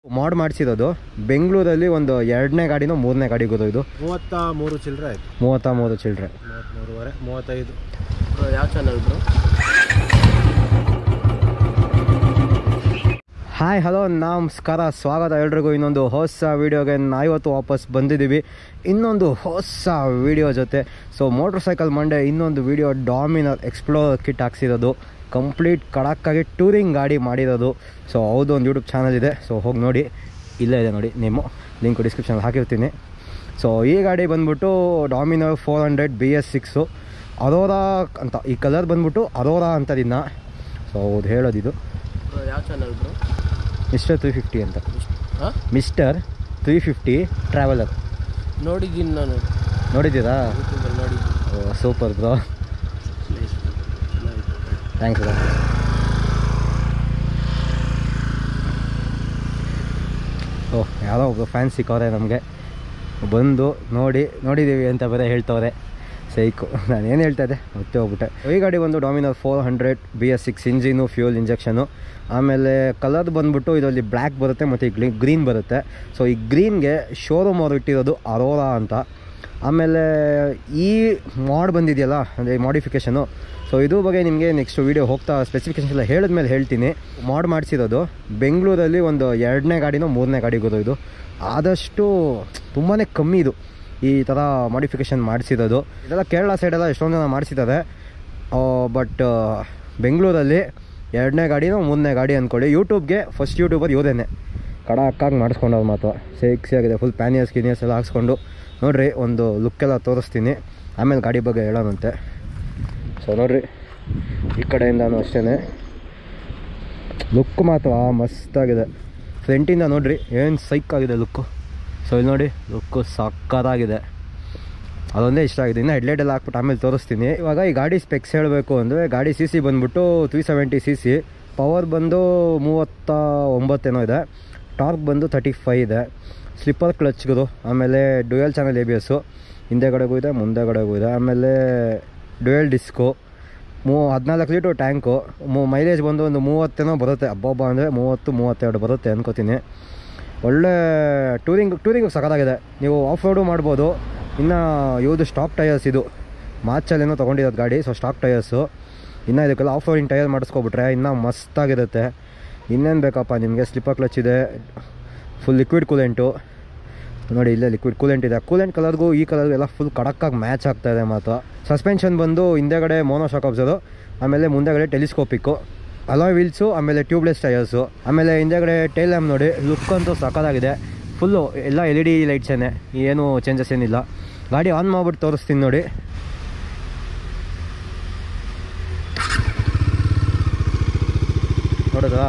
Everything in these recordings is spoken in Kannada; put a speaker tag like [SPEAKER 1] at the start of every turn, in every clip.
[SPEAKER 1] ಮಾಡ್ ಮಾಡಿಸಿರೋದು ಬೆಂಗಳೂರಲ್ಲಿ ಒಂದು ಎರಡನೇ ಗಾಡಿನೋ ಮೂರನೇ ಗಾಡಿಗೋದು ಇದು
[SPEAKER 2] ಮೂವತ್ತ ಮೂರು ಚಿಲ್ಲರೆ ಆಯ್ತು
[SPEAKER 1] ಮೂವತ್ತ ಮೂರು ಚಿಲ್ಡ್ರೆ
[SPEAKER 2] ಮೂವತ್ತ್ಮೂರುವರೆ ಮೂವತ್ತೈದು
[SPEAKER 3] ಯಾವ ಚಾನಲ್ ಬ್ರೋ
[SPEAKER 1] ಹಾಯ್ ಹಲೋ ನಮಸ್ಕಾರ ಸ್ವಾಗತ ಎಲ್ರಿಗೂ ಇನ್ನೊಂದು ಹೊಸ ವೀಡಿಯೋಗೆ ನಾವಿವತ್ತು ವಾಪಸ್ ಬಂದಿದ್ದೀವಿ ಇನ್ನೊಂದು ಹೊಸ ವೀಡಿಯೋ ಜೊತೆ ಸೊ ಮೋಟ್ರ್ ಸೈಕಲ್ ಮಂಡೆ ಇನ್ನೊಂದು ವೀಡಿಯೋ ಡಾಮಿನರ್ ಎಕ್ಸ್ಪ್ಲೋರ್ ಕಿಟ್ ಹಾಕ್ಸಿರೋದು ಕಂಪ್ಲೀಟ್ ಕಡಕ್ಕಾಗಿ ಟೂರಿಂಗ್ ಗಾಡಿ ಮಾಡಿರೋದು ಸೊ ಹೌದು ಒಂದು ಯೂಟ್ಯೂಬ್ ಚಾನಲ್ ಇದೆ ಸೊ ಹೋಗಿ ನೋಡಿ ಇಲ್ಲೇ ಇದೆ ನೋಡಿ ನೇಮು ಲಿಂಕ್ ಡಿಸ್ಕ್ರಿಪ್ಷನಲ್ಲಿ ಹಾಕಿರ್ತೀನಿ ಸೊ ಈ ಗಾಡಿ ಬಂದ್ಬಿಟ್ಟು Dominar four hundred B S six aurora ಅಂತ ಈ ಕಲರ್ ಬಂದ್ಬಿಟ್ಟು ಅರೋರಾ ಅಂತದಿನ್ನ ಸೊ ಹೌದು ಹೇಳೋದಿದು
[SPEAKER 3] ಬ್ರೋ ಯಾವ channel bro
[SPEAKER 1] mister three fifty ಅಂತ
[SPEAKER 3] ಹಾಂ
[SPEAKER 1] ಮಿಸ್ಟರ್ ತ್ರೀ ಫಿಫ್ಟಿ ಟ್ರಾವೆಲರ್
[SPEAKER 3] ನೋಡಿದ್ದೀನಿ ನಾನು
[SPEAKER 1] ನೋಡಿದ್ದೀರಾ
[SPEAKER 3] ಯೂಟ್ಯೂಬಲ್ಲಿ ನೋಡಿದ್ದೀನಿ
[SPEAKER 1] ಸೂಪರ್ ಬ್ರೋ ಥ್ಯಾಂಕ್ಸ್ ಬ್ರೋ ಓಹ್ ಯಾರೋ ಒಬ್ಬರು ಫ್ಯಾನ್ ಸಿಕ್ಕವ್ರೆ ನಮಗೆ ಬಂದು ನೋಡಿ ನೋಡಿದ್ದೀವಿ ಅಂತ ಬೇರೆ ಹೇಳ್ತವ್ರೆ ಸೈಕು ನಾನು ಏನು ಹೇಳ್ತಾ ಇದ್ದೆ ಮತ್ತೆ ಹೋಗ್ಬಿಟ್ಟೆ ಈ ಗಾಡಿ ಬಂದು Dominar four hundred B S six engine fuel injection ಆಮೇಲೆ ಕಲರ್ ಬಂದ್ಬಿಟ್ಟು ಇದರಲ್ಲಿ ಬ್ಲ್ಯಾಕ್ ಬರುತ್ತೆ ಮತ್ತು ಗ್ರೀ ಗ್ರೀನ್ ಬರುತ್ತೆ ಸೊ ಈ ಗ್ರೀನ್ಗೆ ಶೋರೂಮ್ ಅವರು ಇಟ್ಟಿರೋದು ಅರೋರಾ ಅಂತ ಆಮೇಲೆ ಈ ಮಾಡ್ ಬಂದಿದೆಯಲ್ಲ ಅಂದರೆ ಮಾಡಿಫಿಕೇಷನು ಸೊ ಇದು ಬಗ್ಗೆ ನಿಮಗೆ ನೆಕ್ಸ್ಟ್ ವೀಡಿಯೋ ಹೋಗ್ತಾ ಸ್ಪೆಸಿಫಿಕೇಶನ್ಸ್ ಎಲ್ಲ ಹೇಳಿದ್ಮೇಲೆ ಹೇಳ್ತೀನಿ ಮಾಡ್ ಮಾಡಿಸಿರೋದು ಬೆಂಗಳೂರಲ್ಲಿ ಒಂದು ಎರಡನೇ ಗಾಡಿನೋ ಮೂರನೇ ಗಾಡಿಗೋದು ಇದು ಆದಷ್ಟು ತುಂಬಾ ಕಮ್ಮಿ ಇದು ಈ ಥರ ಮಾಡಿಫಿಕೇಷನ್ ಮಾಡಿಸಿರೋದು ಇದೆಲ್ಲ ಕೇರಳ ಸೈಡೆಲ್ಲ ಎಷ್ಟೊಂದು ಜನ ಮಾಡಿಸಿದ್ದಾರೆ ಬಟ್ ಬೆಂಗಳೂರಲ್ಲಿ ಎರಡನೇ ಗಾಡಿನೋ ಮೂರನೇ ಗಾಡಿ ಅಂದ್ಕೊಳ್ಳಿ ಯೂಟ್ಯೂಬ್ಗೆ ಫಸ್ಟ್ ಯೂಟ್ಯೂಬರ್ ಇವರೇನೆ ಕಡ ಅಕ್ಕಾಗಿ ಮಾಡಿಸ್ಕೊಂಡವ್ರು ಮಾತ್ರ ಸೇಕ್ಸಿ ಆಗಿದೆ ಫುಲ್ ಪ್ಯಾನಿಯರ್ಸ್ ಗಿನಿಯರ್ಸ್ ಎಲ್ಲ ಹಾಕ್ಸ್ಕೊಂಡು ನೋಡಿರಿ ಒಂದು ಲುಕ್ಕೆಲ್ಲ ತೋರಿಸ್ತೀನಿ ಆಮೇಲೆ ಗಾಡಿ ಬಗ್ಗೆ ಹೇಳೋಣಂತೆ ಸೊ ನೋಡಿರಿ ಈ ಕಡೆಯಿಂದನೂ ಅಷ್ಟೇ ಲುಕ್ ಮಾತ್ರ ಮಸ್ತಾಗಿದೆ ಫ್ರಂಟಿಂದ ನೋಡಿರಿ ಏನು ಸೈಕ್ ಆಗಿದೆ ಲುಕ್ಕು ಸೊ ಇಲ್ಲಿ ನೋಡಿ ಲುಕ್ಕು ಸಕ್ಕತ್ತಾಗಿದೆ ಅದೊಂದೇ ಇಷ್ಟ ಆಗಿದೆ ಇನ್ನು ಹೆಡ್ಲೈಟ್ ಎಲ್ಲ ಹಾಕ್ಬಿಟ್ಟು ಆಮೇಲೆ ತೋರಿಸ್ತೀನಿ ಇವಾಗ ಈ ಗಾಡಿ ಸ್ಪೆಕ್ಸ್ ಹೇಳಬೇಕು ಅಂದರೆ ಗಾಡಿ ಸಿ ಸಿ ಬಂದ್ಬಿಟ್ಟು three seventy C C power ಬಂದು ಮೂವತ್ತ ಒಂಬತ್ತೇನೋ ಇದೆ ಟಾರ್ಕ್ ಬಂದು ತರ್ಟಿ ಫೈ ಇದೆ ಸ್ಲಿಪ್ಪರ್ ಕ್ಲಚ್ಗಳು ಆಮೇಲೆ dual channel A B S ಹಿಂದೆಗಡೆಗೂ ಇದೆ ಮುಂದೆಗಡೆಗೂ ಇದೆ ಆಮೇಲೆ ಡ್ಯುಯಲ್ ಡಿಸ್ಕು ಮೂ ಹದಿನಾಲ್ಕು ಲೀಟ್ರ್ ಟ್ಯಾಂಕು ಮೂ ಮೈಲೇಜ್ ಬಂದು ಒಂದು ಮೂವತ್ತೇನೋ ಬರುತ್ತೆ ಹಬ್ಬ ಅಂದರೆ ಮೂವತ್ತು ಮೂವತ್ತೆರಡು ಬರುತ್ತೆ ಅನ್ಕೋತೀನಿ ಒಳ್ಳೆ ಟೂರಿಂಗ್ ಟೂರಿಂಗ್ ಸಖತ್ತಾಗಿದೆ ನೀವು ಆಫ್ ರೋಡು ಮಾಡ್ಬೋದು ಇನ್ನು ಇವ್ದು ಸ್ಟಾಕ್ ಟಯರ್ಸ್ ಇದು ಮಾರ್ಚಲ್ಲೇನೋ ತೊಗೊಂಡಿರೋದು ಗಾಡಿ ಸೊ ಸ್ಟಾಕ್ ಟಯರ್ಸು ಇನ್ನು ಇದಕ್ಕೆಲ್ಲ ಆಫ್ ರೋಡಿಂಗ್ ಟಯರ್ ಮಾಡಿಸ್ಕೊಬಿಟ್ರೆ ಇನ್ನೂ ಮಸ್ತಾಗಿರುತ್ತೆ ಇನ್ನೇನು ಬೇಕಪ್ಪ ನಿಮಗೆ ಸ್ಲಿಪ್ಪರ್ ಕ್ಲಚ್ ಇದೆ ಫುಲ್ ಲಿಕ್ವಿಡ್ ಕೂಲೆಂಟು ನೋಡಿ ಇಲ್ಲೇ ಲಿಕ್ವಿಡ್ ಕೂಲೆಂಟ್ ಇದೆ ಕೂಲೆಂಟ್ ಕಲರ್ಗೂ ಈ ಕಲರ್ಗೂ ಎಲ್ಲ ಫುಲ್ ಕಡಕ್ಕಾಗಿ ಮ್ಯಾಚ್ ಆಗ್ತಾ ಇದೆ ಮಾತ್ರ ಸಸ್ಪೆನ್ಷನ್ ಬಂದು ಹಿಂದೆಗಡೆ ಮೋನೋ ಶಾಕ್ ಅಬ್ಸರು ಆಮೇಲೆ ಮುಂದೆಗಡೆ ಟೆಲಿಸ್ಕೋಪಿಕ್ಕು ಅಲಾಯ್ ವೀಲ್ಸು ಆಮೇಲೆ ಟ್ಯೂಬ್ಲೆಸ್ ಟಯರ್ಸು ಆಮೇಲೆ ಹಿಂದೆಗಡೆ ಟೈಲ್ ಲ್ಯಾಂಪ್ ನೋಡಿ ಲುಕ್ ಅಂತೂ ಸಖತ್ತಾಗಿದೆ ಫುಲ್ಲು ಎಲ್ಲ ಎಲ್ ಇ ಡಿ ಲೈಟ್ಸೇನೆ ಏನು ಚೇಂಜಸ್ ಏನಿಲ್ಲ ಗಾಡಿ ಆನ್ ಮಾಡ್ಬಿಟ್ಟು ತೋರಿಸ್ತೀನಿ ನೋಡಿ ನೋಡೋದಾ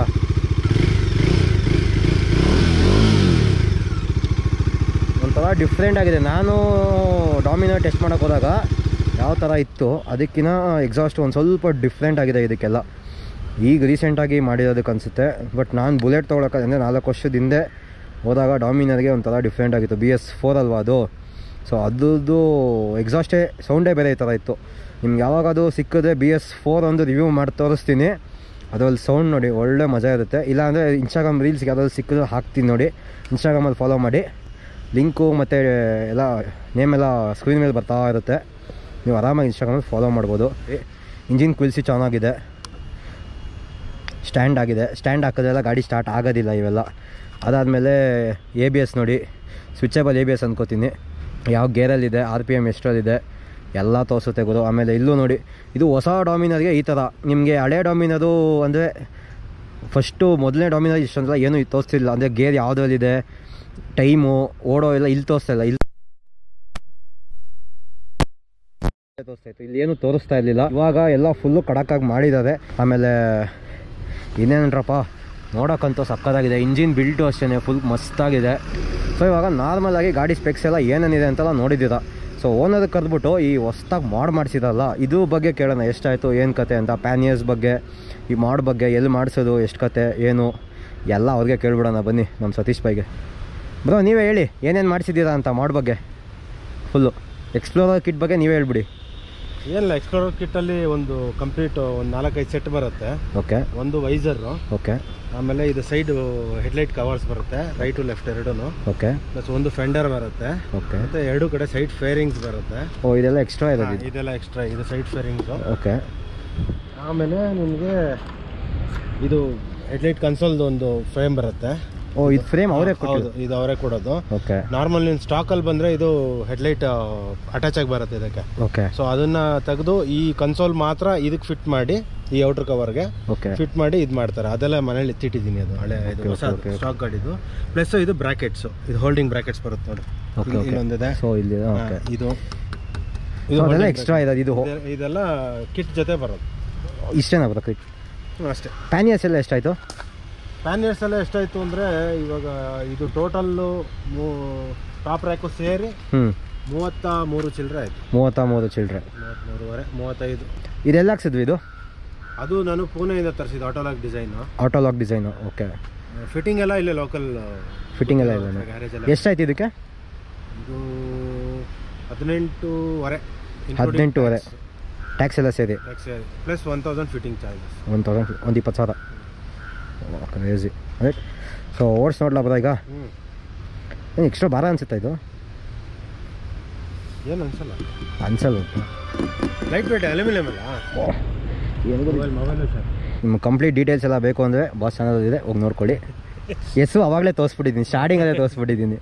[SPEAKER 1] ಒಂಥರ ಡಿಫ್ರೆಂಟ್ ಆಗಿದೆ ನಾನು ಡಾಮಿನೋ ಟೆಸ್ಟ್ ಮಾಡೋಕೆ ಹೋದಾಗ ಯಾವ ಥರ ಇತ್ತು ಅದಕ್ಕಿಂತ ಎಕ್ಸಾಸ್ಟ್ ಒಂದು ಸ್ವಲ್ಪ ಡಿಫ್ರೆಂಟ್ ಆಗಿದೆ ಇದಕ್ಕೆಲ್ಲ ಈಗ ರೀಸೆಂಟಾಗಿ ಮಾಡಿರೋದಕ್ಕೆ ಅನಿಸುತ್ತೆ ಬಟ್ ನಾನು ಬುಲೆಟ್ ತೊಗೊಳಕ್ಕೆ ಅಂದರೆ ನಾಲ್ಕು ವರ್ಷದ ಹಿಂದೆ ಹೋದಾಗ ಡಾಮಿನರ್ಗೆ ಒಂಥರ ಡಿಫ್ರೆಂಟ್ ಆಗಿತ್ತು ಬಿ ಎಸ್ ಫೋರ್ ಅಲ್ವಾ ಅದು ಸೊ ಅದ್ರದ್ದು ಎಕ್ಸಾಸ್ಟೇ ಸೌಂಡೇ ಬೇರೆ ಈ ಥರ ಇತ್ತು ನಿಮ್ಗೆ ಯಾವಾಗ ಅದು ಸಿಕ್ಕಿದ್ರೆ ಬಿ ಎಸ್ ಫೋರ್ ಒಂದು ರಿವ್ಯೂ ಮಾಡಿ ತೋರಿಸ್ತೀನಿ ಅದರಲ್ಲಿ ಸೌಂಡ್ ನೋಡಿ ಒಳ್ಳೆ ಮಜಾ ಇರುತ್ತೆ ಇಲ್ಲಾಂದರೆ ಇನ್ಸ್ಟಾಗ್ರಾಮ್ ರೀಲ್ಸ್ಗೆ ಯಾವ್ದಾದ್ರು ಸಿಕ್ಕಿದ್ರೆ ಹಾಕ್ತೀನಿ ನೋಡಿ ಇನ್ಸ್ಟಾಗ್ರಾಮಲ್ಲಿ ಫಾಲೋ ಮಾಡಿ ಲಿಂಕು ಮತ್ತು ಎಲ್ಲ ನೇಮೆಲ್ಲ ಸ್ಕ್ರೀನ್ ಮೇಲೆ ಬರ್ತಾ ಇರುತ್ತೆ ನೀವು ಆರಾಮಾಗಿ ಇನ್ಸ್ಟಾಗ್ರಾಮಲ್ಲಿ ಫಾಲೋ ಮಾಡ್ಬೋದು ಇಂಜಿನ್ ಕ್ವಿಲ್ಸಿ ಚೆನ್ನಾಗಿದೆ ಸ್ಟ್ಯಾಂಡ್ ಆಗಿದೆ ಸ್ಟ್ಯಾಂಡ್ ಹಾಕೋದೆಲ್ಲ ಗಾಡಿ ಸ್ಟಾರ್ಟ್ ಆಗೋದಿಲ್ಲ ಇವೆಲ್ಲ ಅದಾದಮೇಲೆ ಎ ಬಿ ಎಸ್ ನೋಡಿ ಸ್ವಿಚೇಬಲ್ ಎ ಬಿ ಎಸ್ ಅನ್ಕೋತೀನಿ ಯಾವ ಗೇರಲ್ಲಿದೆ ಆರ್ ಪಿ ಎಮ್ ಎಷ್ಟರಲ್ಲಿದೆ ಎಲ್ಲ ತೋರಿಸುತ್ತೆ ಗುರು ಆಮೇಲೆ ಇಲ್ಲೂ ನೋಡಿ ಇದು ಹೊಸ ಡಾಮಿನರ್ಗೆ ಈ ಥರ ನಿಮಗೆ ಹಳೆ ಡಾಮಿನರು ಅಂದರೆ ಫಸ್ಟು ಮೊದಲನೇ ಡಾಮಿನರ್ ಇಷ್ಟೊಂದೆಲ್ಲ ಏನೂ ತೋರಿಸ್ತಿಲ್ಲ ಅಂದರೆ ಗೇರ್ ಯಾವುದ್ರಲ್ಲಿದೆ ಟೈಮು ಓಡೋ ಎಲ್ಲ ಇಲ್ಲಿ ತೋರಿಸ್ತಾ ಇಲ್ಲ ಇಲ್ಲಿ ತೋರಿಸ್ತಾ ಇತ್ತು ಇಲ್ಲಿ ಏನು ತೋರಿಸ್ತಾ ಇರಲಿಲ್ಲ ಇವಾಗ ಎಲ್ಲ ಫುಲ್ಲು ಕಡಕ್ಕಾಗಿ ಮಾಡಿದ್ದಾರೆ ಆಮೇಲೆ ಇನ್ನೇನಂದ್ರಪ್ಪ ನೋಡೋಕ್ಕಂತೂ ಸಕ್ಕತ್ತಾಗಿದೆ ಇಂಜಿನ್ ಬಿಲ್ಟು ಅಷ್ಟೇ ಫುಲ್ ಮಸ್ತಾಗಿದೆ ಸೊ ಇವಾಗ ನಾರ್ಮಲ್ ಆಗಿ ಗಾಡಿ ಸ್ಪೆಕ್ಸ್ ಎಲ್ಲ ಏನೇನಿದೆ ಅಂತೆಲ್ಲ ನೋಡಿದ್ದೀರಾ ಸೊ ಓನರ್ ಕರೆದ್ಬಿಟ್ಟು ಈ ಹೊಸ್ದಾಗಿ ಮಾಡ್ ಮಾಡಿಸಿದಾರಲ್ಲ ಇದು ಬಗ್ಗೆ ಕೇಳೋಣ ಎಷ್ಟಾಯಿತು ಏನು ಕತೆ ಅಂತ ಪ್ಯಾನಿಯರ್ಸ್ ಬಗ್ಗೆ ಈ ಮಾಡ್ ಬಗ್ಗೆ ಎಲ್ಲಿ ಮಾಡಿಸೋದು ಎಷ್ಟು ಕತೆ ಏನು ಎಲ್ಲ ಅವ್ರಿಗೆ ಕೇಳ್ಬಿಡೋಣ ಬನ್ನಿ ನಮ್ಮ ಸತೀಶ್ ಬೈಗೆ ಬ್ರೋ ನೀವೇ ಹೇಳಿ ಏನೇನು ಮಾಡಿಸಿದ್ದೀರಾ ಅಂತ ಮಾಡ್ ಬಗ್ಗೆ ಫುಲ್ಲು ಎಕ್ಸ್ಪ್ಲೋರರ್ ಕಿಟ್ ಬಗ್ಗೆ ನೀವೇ ಹೇಳ್ಬಿಡಿ
[SPEAKER 2] ಏನಿಲ್ಲ ಎಕ್ಸ್ಪ್ಲೋರರ್ ಕಿಟ್ಟಲ್ಲಿ ಒಂದು ಕಂಪ್ಲೀಟ್ ಒಂದು ನಾಲ್ಕೈದು ಸೆಟ್ ಬರುತ್ತೆ
[SPEAKER 1] ಓಕೆ
[SPEAKER 2] ಒಂದು ವೈಸರು
[SPEAKER 1] ಓಕೆ
[SPEAKER 2] ಆಮೇಲೆ ಇದು ಸೈಡ್ ಹೆಡ್ಲೈಟ್ ಕವರ್ಸ್ ಬರುತ್ತೆ ರೈಟು ಲೆಫ್ಟ್ ಎರಡೂ
[SPEAKER 1] ಓಕೆ
[SPEAKER 2] ಪ್ಲಸ್ ಒಂದು ಫೆಂಡರ್ ಬರುತ್ತೆ
[SPEAKER 1] ಓಕೆ
[SPEAKER 2] ಮತ್ತೆ ಎರಡು ಕಡೆ ಸೈಡ್ ಫೇರಿಂಗ್ಸ್ ಬರುತ್ತೆ
[SPEAKER 1] ಓ ಇದೆಲ್ಲ ಎಕ್ಸ್ಟ್ರಾ
[SPEAKER 2] ಹಾ,
[SPEAKER 1] ಇರೋದು ಇದು
[SPEAKER 2] ಇದೆಲ್ಲ ಎಕ್ಸ್ಟ್ರಾ ಇದು ಸೈಡ್ ಫೇರಿಂಗ್ಸು
[SPEAKER 1] ಓಕೆ
[SPEAKER 2] ಆಮೇಲೆ ನಿಮಗೆ ಇದು ಹೆಡ್ಲೈಟ್ ಕನ್ಸೋಲ್ದು ಒಂದು ಫ್ರೇಮ್ ಬರುತ್ತೆ
[SPEAKER 1] ಓ ಇದು ಫ್ರೇಮ್ ಅವರೇ
[SPEAKER 2] ಹೌದು
[SPEAKER 1] ಕೊಟ್ಟಿದ್ದು
[SPEAKER 2] ಇದು ಅವರೇ ಕೊಡೋದು
[SPEAKER 1] ಓಕೆ
[SPEAKER 2] ನಾರ್ಮಲ್ ನೀವು ಸ್ಟಾಕಲ್ಲಿ ಬಂದರೆ ಇದು ಹೆಡ್ಲೈಟ್ ಅಟ್ಯಾಚ್ ಆಗಿ ಬರುತ್ತೆ ಇದಕ್ಕೆ
[SPEAKER 1] ಓಕೆ
[SPEAKER 2] ಸೊ ಅದನ್ನ ತೆಗೆದು ಈ ಕನ್ಸೋಲ್ ಮಾತ್ರ ಇದಕ್ಕೆ ಫಿಟ್ ಮಾಡಿ ಈ ಔಟರ್ ಕವರ್ಗೆ
[SPEAKER 1] ಓಕೆ
[SPEAKER 2] ಫಿಟ್ ಮಾಡಿ ಇದು ಮಾಡ್ತಾರೆ ಅದೆಲ್ಲ ಮನೇಲಿ ಎತ್ತಿಟ್ಟಿದ್ದೀನಿ ಅದು ಹಳೆ ಇದು
[SPEAKER 1] Okay,
[SPEAKER 2] ಹೊಸ
[SPEAKER 1] okay, okay.
[SPEAKER 2] ಸ್ಟಾಕ್ ಗಾಡಿದು ಪ್ಲಸ್ ಇದು ಬ್ರಾಕೆಟ್ಸ್ ಇದು ಹೋಲ್ಡಿಂಗ್ ಬ್ರಾಕೆಟ್ಸ್ ಬರುತ್ತೆ ನೋಡಿ
[SPEAKER 1] ಓಕೆ
[SPEAKER 2] ಇಲ್ಲಿ-
[SPEAKER 1] ಓಕೆ
[SPEAKER 2] ಇಲ್ಲೊಂದಿದೆ
[SPEAKER 1] ಸೊ ಇಲ್ಲಿ
[SPEAKER 2] ಹಾ,
[SPEAKER 1] ಓಕೆ
[SPEAKER 2] ಇದು
[SPEAKER 1] ಸೊ ಅದೆಲ್ಲ
[SPEAKER 2] holding
[SPEAKER 1] ಎಕ್ಸ್ಟ್ರಾ ಇರೋದು ಇದು
[SPEAKER 2] bracket. ಇದೆ- ಇದೆಲ್ಲ ಕಿಟ್ ಜೊತೆ ಬರೋದು
[SPEAKER 1] ಇಷ್ಟೇನಾ ಬರೋದು
[SPEAKER 2] ಹ್ಮ್, ಅಷ್ಟೇ
[SPEAKER 1] ಪ್ಯಾನಿಯರ್ಸ್ ಎಲ್ಲ ಎಷ್ಟಾಯಿತು
[SPEAKER 2] ಪ್ಯಾನಿಯರ್ಸ್ ಎಲ್ಲ ಎಷ್ಟಾಯ್ತು ಅಂದರೆ ಇವಾಗ ಇದು ಟೋಟಲ್ಲು ಟಾಪ್ ರ್ಯಾಕು ಸೇರಿ
[SPEAKER 1] ಹ್ಞೂ
[SPEAKER 2] ಮೂವತ್ತ ಮೂರು ಚಿಲ್ಲರೆ ಆಯಿತು
[SPEAKER 1] ಮೂವತ್ತ ಮೂರು ಚಿಲ್ಡ್ರೆ
[SPEAKER 2] ಮೂವತ್ತ್ಮೂರುವರೆ ಮೂವತ್ತೈದು
[SPEAKER 1] ಇದೆಲ್ಲ ಹಾಕ್ಸಿದ್ವಿ ಇದು
[SPEAKER 2] ಅದು ನಾನು ಪೂನೆಯಿಂದ ತರಿಸಿದ್ದು Autologue design
[SPEAKER 1] Autologue design okay
[SPEAKER 2] fitting ಎಲ್ಲ ಇಲ್ಲೇ ಲೋಕಲ್
[SPEAKER 1] ಫಿಟ್ಟಿಂಗ್ ಎಲ್ಲ ಇದೆ
[SPEAKER 2] ಗ್ಯಾರೇಜ್ ಎಲ್ಲ
[SPEAKER 1] ಎಷ್ಟಾಯ್ತು ಇದಕ್ಕೆ
[SPEAKER 2] ಇದು ಹದಿನೆಂಟೂವರೆ
[SPEAKER 1] ಹದಿನೆಂಟುವರೆ ಟ್ಯಾಕ್ಸ್ ಎಲ್ಲ ಸೇರಿ
[SPEAKER 2] plus one thousand fitting charges
[SPEAKER 1] ಒಂದು ತೌಸಂಡ್ ಒಂದು ಇಪ್ಪತ್ತು ಸಾವಿರ ಕ್ರೇಜಿ ರೈಟ್ ಸೊ ಓಡ್ಸ್ ನೋಡ್ಲಾ ಬರ ಈಗ
[SPEAKER 2] ಹ್ಞೂ
[SPEAKER 1] ಏನು ಎಕ್ಸ್ಟ್ರಾ ಭಾರ ಅನ್ಸುತ್ತಾ ಇದು
[SPEAKER 2] ಏನು ಅನ್ಸಲ್ಲ
[SPEAKER 1] ಅನ್ಸಲ್ಲ
[SPEAKER 2] ಲೈಟ್ ವೇಟ್ ಅಲ್ಯೂಮಿನಿಯಂ ಅಲ್ಲ ಮೊಬೈಲ್ ಮೊಬೈಲು ಸರ್
[SPEAKER 1] ನಿಮ್ಮ ಕಂಪ್ಲೀಟ್ ಡೀಟೇಲ್ಸ್ ಎಲ್ಲ ಬೇಕು ಅಂದರೆ ಬಾಸ್ ಚಾನಲ್ ಇದೆ ಹೋಗಿ ನೋಡ್ಕೊಳ್ಳಿ ಎಸ್ಸು ಅವಾಗಲೇ ತೋರಿಸ್ಬಿಟ್ಟಿದ್ದೀನಿ ಸ್ಟಾರ್ಟಿಂಗಲ್ಲೇ ತೋರಿಸ್ಬಿಟ್ಟಿದ್ದೀನಿ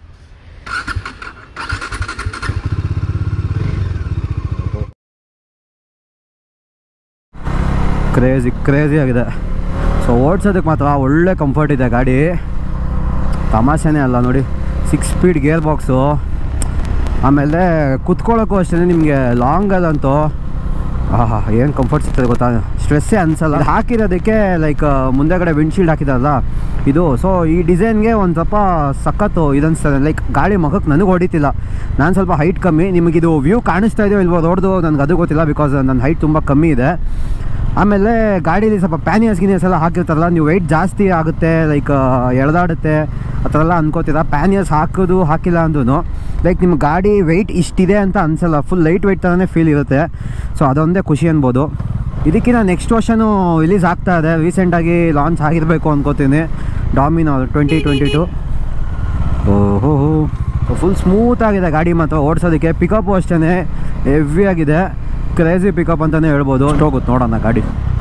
[SPEAKER 1] ಕ್ರೇಜಿ ಕ್ರೇಜಿ ಆಗಿದೆ ಸೊ ಓಡಿಸೋದಕ್ಕೆ ಮಾತ್ರ ಒಳ್ಳೆ ಕಂಫರ್ಟ್ ಇದೆ ಗಾಡಿ ತಮಾಷೆನೇ ಅಲ್ಲ ನೋಡಿ ಸಿಕ್ಸ್ ಸ್ಪೀಡ್ ಗೇರ್ ಬಾಕ್ಸು ಆಮೇಲೆ ಕುತ್ಕೊಳ್ಳೋಕ್ಕೂ ಅಷ್ಟೇ ನಿಮಗೆ ಲಾಂಗಲ್ಲಂತೂ ಆಹಾ ಏನು ಕಂಫರ್ಟ್ ಸಿಗ್ತದೆ ಗೊತ್ತಾ ಸ್ಟ್ರೆಸ್ಸೇ ಅನ್ಸಲ್ಲ ಇದು ಹಾಕಿರೋದಕ್ಕೆ ಲೈಕ್ ಮುಂದೆಗಡೆ ವಿಂಡ್ಶೀಲ್ಡ್ ಹಾಕಿದಾರಲ್ಲ ಇದು ಸೊ ಈ ಡಿಸೈನ್ಗೆ ಒಂದು ಸ್ವಲ್ಪ ಸಖತ್ತು ಇದನ್ಸ್ತದೆ ಲೈಕ್ ಗಾಳಿ ಮುಖಕ್ಕೆ ನನಗೆ ಹೊಡಿತಿಲ್ಲ ನಾನು ಸ್ವಲ್ಪ ಹೈಟ್ ಕಮ್ಮಿ ನಿಮಗಿದು ವ್ಯೂ ಕಾಣಿಸ್ತಾ ಇದೆಯೋ ಇಲ್ವೋ ರೋಡ್ದು ನನಗೆ ಅದು ಗೊತ್ತಿಲ್ಲ ಬಿಕಾಸ್ ನನ್ನ ಹೈಟ್ ತುಂಬ ಕಮ್ಮಿ ಇದೆ ಆಮೇಲೆ ಗಾಡೀಲಿ ಸ್ವಲ್ಪ ಪ್ಯಾನಿಯರ್ಸ್ ಗಿನಿಯರ್ಸ್ ಎಲ್ಲ ಹಾಕಿರ್ತಾರಲ್ಲ ನೀವು ವೆಯ್ಟ್ ಜಾಸ್ತಿ ಆಗುತ್ತೆ ಲೈಕ್ ಎಳೆದಾಡುತ್ತೆ ಆ ಥರ ಎಲ್ಲ ಅನ್ಕೋತೀರ ಪ್ಯಾನಿಯರ್ಸ್ ಹಾಕೋದು ಹಾಕಿಲ್ಲ ಅಂದ್ರೂ ಲೈಕ್ ನಿಮ್ಮ ಗಾಡಿ ವೆಯ್ಟ್ ಇಷ್ಟಿದೆ ಅಂತ ಅನ್ಸಲ್ಲ ಫುಲ್ ಲೈಟ್ ವೆಯ್ಟ್ ಥರನೇ ಫೀಲ್ ಇರುತ್ತೆ ಸೊ ಅದೊಂದೇ ಖುಷಿ ಅನ್ಬೋದು ಇದಕ್ಕಿಂತ ನೆಕ್ಸ್ಟ್ ವರ್ಷನೂ ರಿಲೀಸ್ ಆಗ್ತಾ ಇದೆ ರೀಸೆಂಟಾಗಿ ಲಾಂಚ್ ಆಗಿರಬೇಕು ಅನ್ಕೋತೀನಿ ಡಾಮಿನೋ ಟ್ವೆಂಟಿ ಟ್ವೆಂಟಿ ಟು ಓಹೋ ಫುಲ್ ಸ್ಮೂತ್ ಆಗಿದೆ ಗಾಡಿ ಮಾತ್ರ ಓಡಿಸೋದಕ್ಕೆ ಪಿಕಪ್ಪು ಅಷ್ಟೇ ಹೆವಿ ಆಗಿದೆ ಕ್ರೇಜಿ ಪಿಕಪ್ ಅಂತಲೇ ಹೇಳ್ಬೋದು ಹೋಗುತ್ತೆ ನೋಡೋಣ ಗಾಡಿ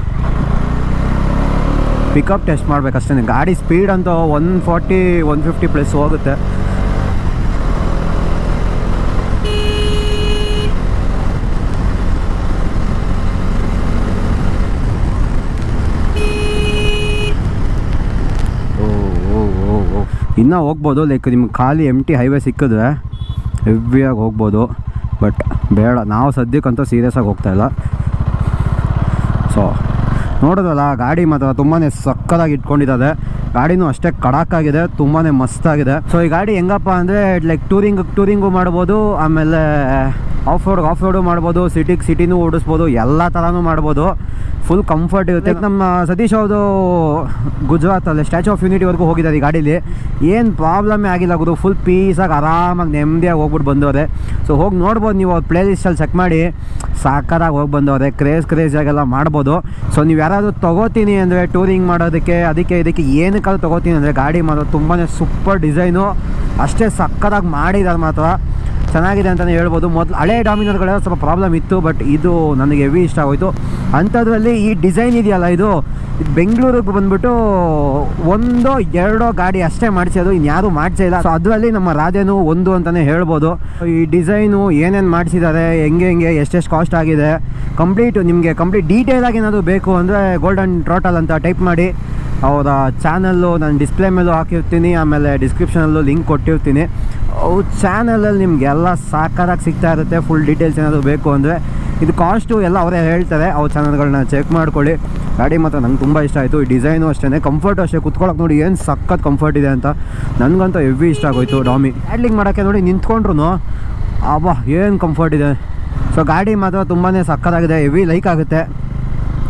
[SPEAKER 1] ಪಿಕಪ್ ಟೆಸ್ಟ್ ಮಾಡ್ಬೇಕಷ್ಟೇ ಗಾಡಿ ಸ್ಪೀಡ್ ಅಂತೂ one forty one fifty plus ಹೋಗುತ್ತೆ ಓ ಓ ಓ ಓ ಇನ್ನೂ ಹೋಗ್ಬೋದು ಲೈಕ್ ನಿಮ್ಗೆ ಖಾಲಿ ಎಮ್ ಟಿ ಹೈವೇ ಸಿಕ್ಕಿದ್ರೆ ಹೆವಿಯಾಗಿ ಹೋಗ್ಬೋದು ಬಟ್ ಬೇಡ ನಾವು ಸದ್ಯಕ್ಕಂತೂ ಸೀರಿಯಸ್ಸಾಗಿ ಹೋಗ್ತಾ ಇಲ್ಲ ಸೊ ನೋಡೋದಲ್ಲ ಗಾಡಿ ಮಾತ್ರ ತುಂಬಾ ಸಕ್ಕದಾಗಿ ಇಟ್ಕೊಂಡಿದ್ದಾರೆ ಗಾಡಿನೂ ಅಷ್ಟೇ ಕಡಾಕಾಗಿದೆ ತುಂಬಾ ಮಸ್ತಾಗಿದೆ ಸೊ ಈ ಗಾಡಿ ಹೆಂಗಪ್ಪ ಅಂದರೆ ಲೈಕ್ ಟೂರಿಂಗ್ ಟೂರಿಂಗು ಮಾಡ್ಬೋದು ಆಮೇಲೆ ಆಫ್ ರೋಡ್ ಆಫ್ ರೋಡು ಮಾಡ್ಬೋದು ಸಿಟಿಗೆ ಸಿಟಿನೂ ಓಡಿಸ್ಬೋದು ಎಲ್ಲ ಥರನೂ ಮಾಡ್ಬೋದು ಫುಲ್ ಕಂಫರ್ಟ್ ಇರುತ್ತೆ ನಮ್ಮ ಸತೀಶ್ ಅವರು ಗುಜರಾತಲ್ಲಿ ಸ್ಟ್ಯಾಚು ಆಫ್ ಯೂನಿಟಿವರೆಗೂ ಹೋಗಿದ್ದಾರೆ ಈ ಗಾಡೀಲಿ ಏನು ಪ್ರಾಬ್ಲಮ್ಮೇ ಆಗಿಲ್ಲ ಗುರು ಫುಲ್ ಪೀಸಾಗಿ ಆರಾಮಾಗಿ ನೆಮ್ಮದಿಯಾಗಿ ಹೋಗ್ಬಿಟ್ಟು ಬಂದವ್ರೆ ಸೊ ಹೋಗಿ ನೋಡ್ಬೋದು ನೀವು ಅವ್ರ ಪ್ಲೇ ಲಿಸ್ಟಲ್ಲಿ ಚೆಕ್ ಮಾಡಿ ಸಾಕಾಗಿ ಹೋಗಿ ಬಂದವ್ರೆ ಕ್ರೇಜ್ ಕ್ರೇಜಿಯಾಗೆಲ್ಲ ಮಾಡ್ಬೋದು ಸೊ ನೀವು ಯಾರಾದರೂ ತೊಗೋತೀನಿ ಅಂದರೆ ಟೂರಿಂಗ್ ಮಾಡೋದಕ್ಕೆ ಅದಕ್ಕೆ ಇದಕ್ಕೆ ಏನಕ್ಕಾದ್ರೂ ತೊಗೋತೀನಿ ಅಂದರೆ ಗಾಡಿ ಮಾತ್ರ ತುಂಬಾ ಸೂಪರ್ ಡಿಸೈನು ಅಷ್ಟೇ ಸಕ್ಕದಾಗಿ ಮಾಡಿದ್ದಾರೆ ಮಾತ್ರ ಚೆನ್ನಾಗಿದೆ ಅಂತಲೇ ಹೇಳ್ಬೋದು ಮೊದಲು ಹಳೆ ಡಾಮಿನರ್ಗಳೆಲ್ಲ ಸ್ವಲ್ಪ ಪ್ರಾಬ್ಲಮ್ ಇತ್ತು ಬಟ್ ಇದು ನನಗೆ ಹೆವಿ ಇಷ್ಟ ಆಗೋಯ್ತು ಅಂಥದ್ರಲ್ಲಿ ಈ ಡಿಸೈನ್ ಇದೆಯಲ್ಲ ಇದು ಇದು ಬೆಂಗಳೂರಿಗೆ ಬಂದ್ಬಿಟ್ಟು ಒಂದೋ ಎರಡೋ ಗಾಡಿ ಅಷ್ಟೇ ಮಾಡಿಸೋದು ಇನ್ಯಾರು ಮಾಡಿಸೇ ಇಲ್ಲ ಸೊ ಅದರಲ್ಲಿ ನಮ್ಮ ರಾಧೆನೂ ಒಂದು ಅಂತಲೇ ಹೇಳ್ಬೋದು ಈ ಡಿಸೈನು ಏನೇನು ಮಾಡಿಸಿದ್ದಾರೆ ಹೆಂಗೆ ಹೆಂಗೆ ಎಷ್ಟೆಷ್ಟು ಕಾಸ್ಟ್ ಆಗಿದೆ ಕಂಪ್ಲೀಟ್ ನಿಮಗೆ ಕಂಪ್ಲೀಟ್ ಡೀಟೇಲ್ ಆಗಿ ಏನಾದರೂ ಬೇಕು ಅಂದರೆ ಗೋಲ್ಡನ್ ಟ್ರೋಟಲ್ ಅಂತ ಟೈಪ್ ಮಾಡಿ ಅವರ ಚಾನಲ್ಲು ನಾನು ಡಿಸ್ಪ್ಲೇ ಮೇಲೂ ಹಾಕಿರ್ತೀನಿ ಆಮೇಲೆ ಡಿಸ್ಕ್ರಿಪ್ಷನಲ್ಲೂ ಲಿಂಕ್ ಕೊಟ್ಟಿರ್ತೀನಿ ಅವ್ರ ಚಾನಲಲ್ಲಿ ನಿಮಗೆಲ್ಲ ಸಾಕಾಗಿ ಸಿಗ್ತಾ ಇರುತ್ತೆ ಫುಲ್ ಡೀಟೇಲ್ಸ್ ಏನಾದರೂ ಬೇಕು ಅಂದರೆ ಇದು ಕಾಸ್ಟು ಎಲ್ಲ ಅವರೇ ಹೇಳ್ತಾರೆ ಅವ್ರ ಚಾನಲ್ಗಳನ್ನ ಚೆಕ್ ಮಾಡ್ಕೊಳ್ಳಿ ಗಾಡಿ ಮಾತ್ರ ನಂಗೆ ತುಂಬ ಇಷ್ಟ ಆಯಿತು ಈ ಡಿಸೈನು ಅಷ್ಟೇ ಕಂಫರ್ಟು ಅಷ್ಟೇ ಕುತ್ಕೊಳ್ಳೋಕೆ ನೋಡಿ ಏನು ಸಖತ್ ಕಂಫರ್ಟ್ ಇದೆ ಅಂತ ನನಗಂತೂ ಹೆವಿ ಇಷ್ಟ ಆಗೋಯ್ತು ಡಾಮಿ ಹ್ಯಾಂಡ್ಲಿಂಗ್ ಮಾಡೋಕ್ಕೆ ನೋಡಿ ನಿಂತ್ಕೊಂಡ್ರು ಅಬ್ಬಾ ಏನು ಕಂಫರ್ಟ್ ಇದೆ ಸೊ ಗಾಡಿ ಮಾತ್ರ ತುಂಬಾ ಸಕ್ಕತ್ತಾಗಿದೆ ಹೆವಿ ಲೈಕ್ ಆಗುತ್ತೆ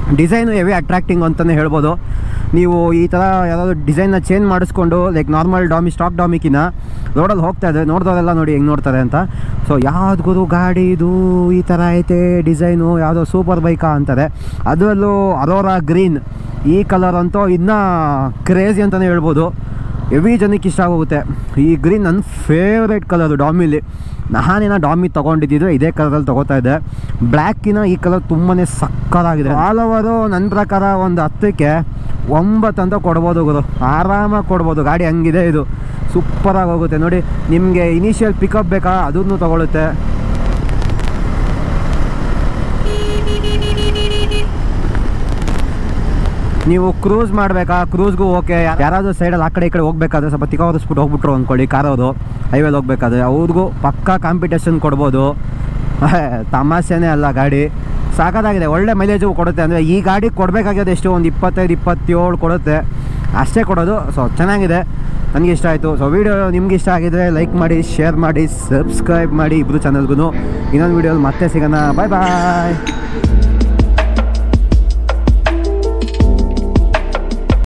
[SPEAKER 1] ಡಿಸೈನು ಹೆವಿ ಅಟ್ರಾಕ್ಟಿಂಗ್ ಅಂತಲೇ ಹೇಳ್ಬೋದು ನೀವು ಈ ಥರ ಯಾವುದಾದ್ರು ಡಿಸೈನ್ನ ಚೇಂಜ್ ಮಾಡಿಸ್ಕೊಂಡು ಲೈಕ್ ನಾರ್ಮಲ್ ಡಾಮಿ ಸ್ಟಾಕ್ ಡಾಮಿಕಿನ ರೋಡಲ್ಲಿ ಹೋಗ್ತಾ ಇದೆ ನೋಡಿದವರೆಲ್ಲ ನೋಡಿ ಹೆಂಗೆ ನೋಡ್ತಾರೆ ಅಂತ ಸೊ ಯಾವ್ದು ಗಾಡಿ ಇದು ಈ ಥರ ಐತೆ ಡಿಸೈನು ಯಾವುದೋ ಸೂಪರ್ ಬೈಕಾ ಅಂತಾರೆ ಅದರಲ್ಲೂ ಅರೋರಾ ಗ್ರೀನ್ ಈ ಕಲರ್ ಅಂತೂ ಇನ್ನೂ ಕ್ರೇಜಿ ಅಂತಲೇ ಹೇಳ್ಬೋದು ಹೆವಿ ಜನಕ್ಕೆ ಇಷ್ಟ ಆಗೋಗುತ್ತೆ ಈ ಗ್ರೀನ್ ನನ್ನ ಫೇವ್ರೇಟ್ ಕಲರು ಡಾಮಿಲಿ ನಾನೇನ ಡಾಮಿ ತೊಗೊಂಡಿದ್ದಿದ್ದು ಇದೇ ಕಲರಲ್ಲಿ ತೊಗೋತಾ ಇದ್ದೆ ಬ್ಲ್ಯಾಕಿನ ಈ ಕಲರ್ ತುಂಬಾ ಸಕ್ಕತ್ತಾಗಿದೆ ಆಲ್ ಓವರು ನನ್ನ ಪ್ರಕಾರ ಒಂದು ಹತ್ತಕ್ಕೆ ಒಂಬತ್ತು ಅಂತ ಕೊಡ್ಬೋದು ಗುರು ಆರಾಮಾಗಿ ಕೊಡ್ಬೋದು ಗಾಡಿ ಹಂಗಿದೆ ಇದು ಸೂಪರಾಗಿ ಹೋಗುತ್ತೆ ನೋಡಿ ನಿಮಗೆ ಇನಿಷಿಯಲ್ ಪಿಕಪ್ ಬೇಕಾ ಅದನ್ನು ತೊಗೊಳುತ್ತೆ ನೀವು ಕ್ರೂಸ್ ಮಾಡಬೇಕಾ ಕ್ರೂಸ್ಗೂ ಓಕೆ ಯಾರಾದರೂ ಸೈಡಲ್ಲಿ ಆ ಕಡೆ ಈ ಕಡೆ ಹೋಗ್ಬೇಕಾದ್ರೆ ಸ್ವಲ್ಪ ತಿಕ್ಕ ಹೊರಿಸ್ಬಿಟ್ಟು ಹೋಗ್ಬಿಟ್ರು ಅಂದ್ಕೊಳ್ಳಿ ಕಾರವರು ಹೈವೇಲಿ ಹೋಗ್ಬೇಕಾದ್ರೆ ಅವ್ರಿಗೂ ಪಕ್ಕಾ ಕಾಂಪಿಟೇಷನ್ ಕೊಡ್ಬೋದು ತಮಾಷೆನೇ ಅಲ್ಲ ಗಾಡಿ ಸಾಕಾಗಿದೆ ಒಳ್ಳೆ ಮೈಲೇಜು ಕೊಡುತ್ತೆ ಅಂದರೆ ಈ ಗಾಡಿ ಕೊಡಬೇಕಾಗಿದೆ ಎಷ್ಟು ಒಂದು ಇಪ್ಪತ್ತೈದು ಇಪ್ಪತ್ತೇಳು ಕೊಡುತ್ತೆ ಅಷ್ಟೇ ಕೊಡೋದು ಸೊ ಚೆನ್ನಾಗಿದೆ ನನಗೆ ಇಷ್ಟ ಆಯಿತು ಸೊ ವೀಡಿಯೋ ನಿಮ್ಗೆ ಇಷ್ಟ ಆಗಿದ್ರೆ ಲೈಕ್ ಮಾಡಿ ಶೇರ್ ಮಾಡಿ ಸಬ್ಸ್ಕ್ರೈಬ್ ಮಾಡಿ ಇಬ್ಬರು ಚಾನಲ್ಗೂ ಇನ್ನೊಂದು ವೀಡಿಯೋಲಿ ಮತ್ತೆ ಸಿಗೋಣ ಬಾಯ್ ಬಾಯ್